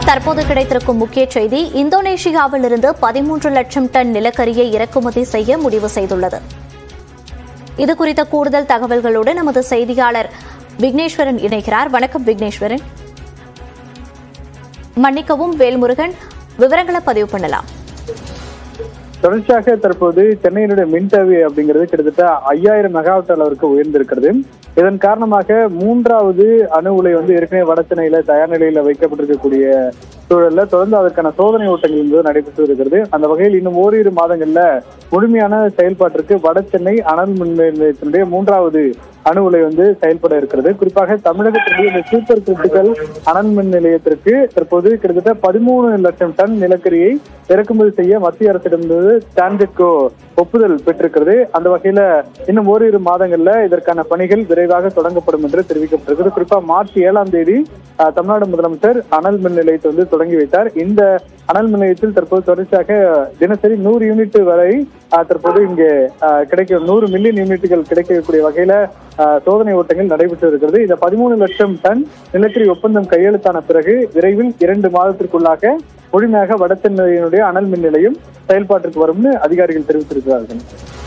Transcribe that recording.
தற்போது கிடைத்திருக்கும் முக்கிய செய்தி இந்தோனேஷியாவில் இருந்து பதிமூன்று லட்சம் டன் நிலக்கரியை இறக்குமதி செய்ய முடிவு செய்துள்ளது இது குறித்த கூடுதல் தகவல்களோடு நமது செய்தியாளர் விக்னேஸ்வரன் இணைகிறார் வணக்கம் விக்னேஸ்வரன் மன்னிக்கவும் வேல்முருகன் விவரங்களை பதிவு பண்ணலாம் தொடர்ச்சியாக தற்போது சென்னையினுடைய மின் தேவை அப்படிங்கிறது கிட்டத்தட்ட ஐயாயிரம் மெகாவாட் அளவிற்கு உயர்ந்திருக்கிறது இதன் காரணமாக மூன்றாவது அணு உலை வந்து ஏற்கனவே வட சென்னையில தயார் நிலையில வைக்கப்பட்டிருக்கக்கூடிய சூழல்ல தொடர்ந்து அதற்கான சோதனை ஓட்டங்கள் என்பது நடைபெற்று இருக்கிறது அந்த வகையில் இன்னும் ஓரிரு மாதங்கள்ல முழுமையான செயல்பாட்டிற்கு வட சென்னை அனல் மின் நிலையத்தினுடைய மூன்றாவது அணு உலை வந்து செயல்பட இருக்கிறது குறிப்பாக தமிழகத்தினுடைய இந்த சூப்பர் கிரிட்டிக்கல் அனல் மின் நிலையத்திற்கு தற்போது கிட்டத்தட்ட பதிமூணு லட்சம் டன் நிலக்கரியை இறக்குமதி செய்ய மத்திய அரசிடமிருந்து டான்ஜெட்கோ ஒப்புதல் பெற்றிருக்கிறது அந்த வகையில இன்னும் ஓரிரு மாதங்கள்ல இதற்கான பணிகள் விரைவாக தொடங்கப்படும் என்று தெரிவிக்கப்பட்டிருக்கிறது குறிப்பா மார்ச் ஏழாம் தேதி அஹ், தமிழ்நாடு முதலமைச்சர் அனல் மின் நிலையத்தை வந்து தொடங்கி வைத்தார் இந்த அனல் மின் நிலையத்தில் தற்போது தொடர்ச்சியாக தினசரி நூறு யூனிட் வரை அஹ், தற்போது இங்கே அஹ், கிடைக்கும் நூறு மில்லியன் யூனிட்டுகள் கிடைக்கக்கூடிய வகையில அஹ், சோதனை ஓட்டங்கள் நடைபெற்று இருக்கிறது இந்த பதிமூணு லட்சம் டன் நிலக்கரி ஒப்பந்தம் கையெழுத்தான பிறகு விரைவில் இரண்டு மாதத்திற்குள்ளாக முழுமையாக வடசென்னையினுடைய அனல் மின் நிலையம் செயல்பாட்டிற்கு வரும்னு அதிகாரிகள் தெரிவித்திருக்கிறார்கள்